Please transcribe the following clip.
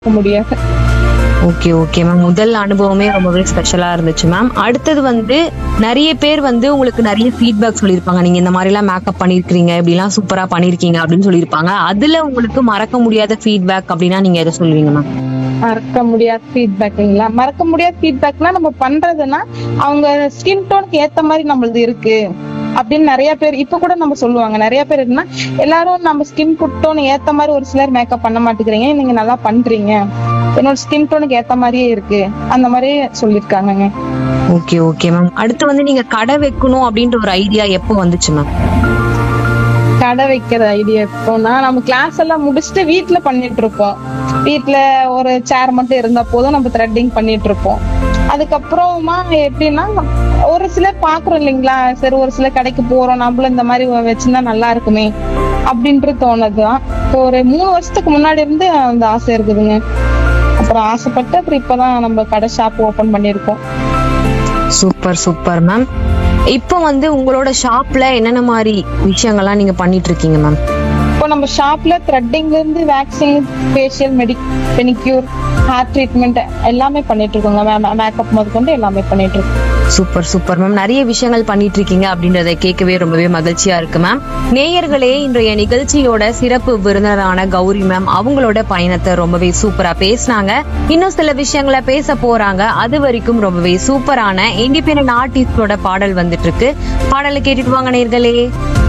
முடியாது okay okay ma'am முதல் அனுபவமே ரொம்பவே ஸ்பெஷலா இருந்துச்சு மேம் அடுத்தது வந்து நிறைய பேர் வந்து உங்களுக்கு நிறைய ஃபீட்பேக் சொல்லியிருப்பாங்க நீங்க இந்த மாதிரி எல்லாம் மேக்கப் பண்ணிருக்கீங்க இப்படி எல்லாம் சூப்பரா பண்ணிருக்கீங்க அப்படின்னு சொல்லியிருப்பாங்க அதுல உங்களுக்கு மறக்க முடியாத ஃபீட்பேக் அப்படின்னா நீங்க எதை சொல்லுவீங்க மேம் மறக்க முடியாத ஃபீட்பேக்குங்களா மறக்க முடியாத ஃபீட்பேக்னா நம்ம பண்றதுன்னா அவங்க ஸ்கின் டோனுக்கு ஏத்த மாதிரி நம்மளது இருக்கு அப்படின்னு நிறைய பேர் இப்ப கூட நம்ம சொல்லுவாங்க நிறைய பேர் என்ன எல்லாரும் நம்ம ஸ்கின் டோன் ஏத்த மாதிரி ஒரு சிலர் மேக்கப் பண்ண மாட்டேங்கிறீங்க நீங்க நல்லா பண்றீங்க என்னோட ஸ்கின் டோனுக்கு ஏத்த மாதிரியே இருக்கு அந்த மாதிரி சொல்லிருக்காங்கங்க ஓகே ஓகே மேம் அடுத்து வந்து நீங்க கடை வைக்கணும் அப்படின்ற ஒரு ஐடியா எப்போ வந்துச்சு மேம் கடை வைக்கிற ஐடியா எப்போனா நம்ம கிளாஸ் எல்லாம் முடிச்சுட்டு வீட்ல பண்ணிட்டு இருப்போம் வீட்ல ஒரு சேர் மட்டும் இருந்தா போதும் நம்ம த்ரெட்டிங் பண்ணிட்டு இருப்போம் அதுக்கப்புறமா எப்படின்னா ஒரு சிலர் பாக்குறோம் இல்லைங்களா சரி ஒரு சில கடைக்கு போறோம் நம்மளும் இந்த மாதிரி வச்சிருந்தா நல்லா இருக்குமே அப்படின்ட்டு தோணுதுதான் இப்போ ஒரு மூணு வருஷத்துக்கு முன்னாடி இருந்து அந்த ஆசை இருக்குதுங்க அப்புறம் ஆசைப்பட்டு அப்புறம் இப்பதான் நம்ம கடை ஷாப் ஓபன் பண்ணிருக்கோம் சூப்பர் சூப்பர் மேம் இப்போ வந்து உங்களோட ஷாப்ல என்னென்ன மாதிரி விஷயங்கள்லாம் நீங்க பண்ணிட்டு இருக்கீங்க மேம் இப்போ நம்ம ஷாப்ல த்ரெட்டிங்ல இருந்து waxing facial medi pedicure hair treatment எல்லாமே பண்ணிட்டு இருக்கோங்க மேக்கப் முதற்கொண்டு எல்லாமே பண்ணிட்டு இருக்கோம் சூப்பர் சூப்பர் மேம் நிறைய விஷயங்கள் பண்ணிட்டு இருக்கீங்க அப்படின்றத கேட்கவே ரொம்பவே மகிழ்ச்சியா இருக்கு மேம் நேயர்களே இன்றைய நிகழ்ச்சியோட சிறப்பு விருந்தினரான கௌரி மேம் அவங்களோட பயணத்தை ரொம்பவே சூப்பரா பேசினாங்க இன்னும் சில விஷயங்களை பேச போறாங்க அது வரைக்கும் ரொம்பவே சூப்பரான இண்டிபெண்டன்ட் ஆர்டிஸ்டோட பாடல் வந்துட்டு இருக்கு பாடலை கேட்டுட்டு வாங்க நேயர்களே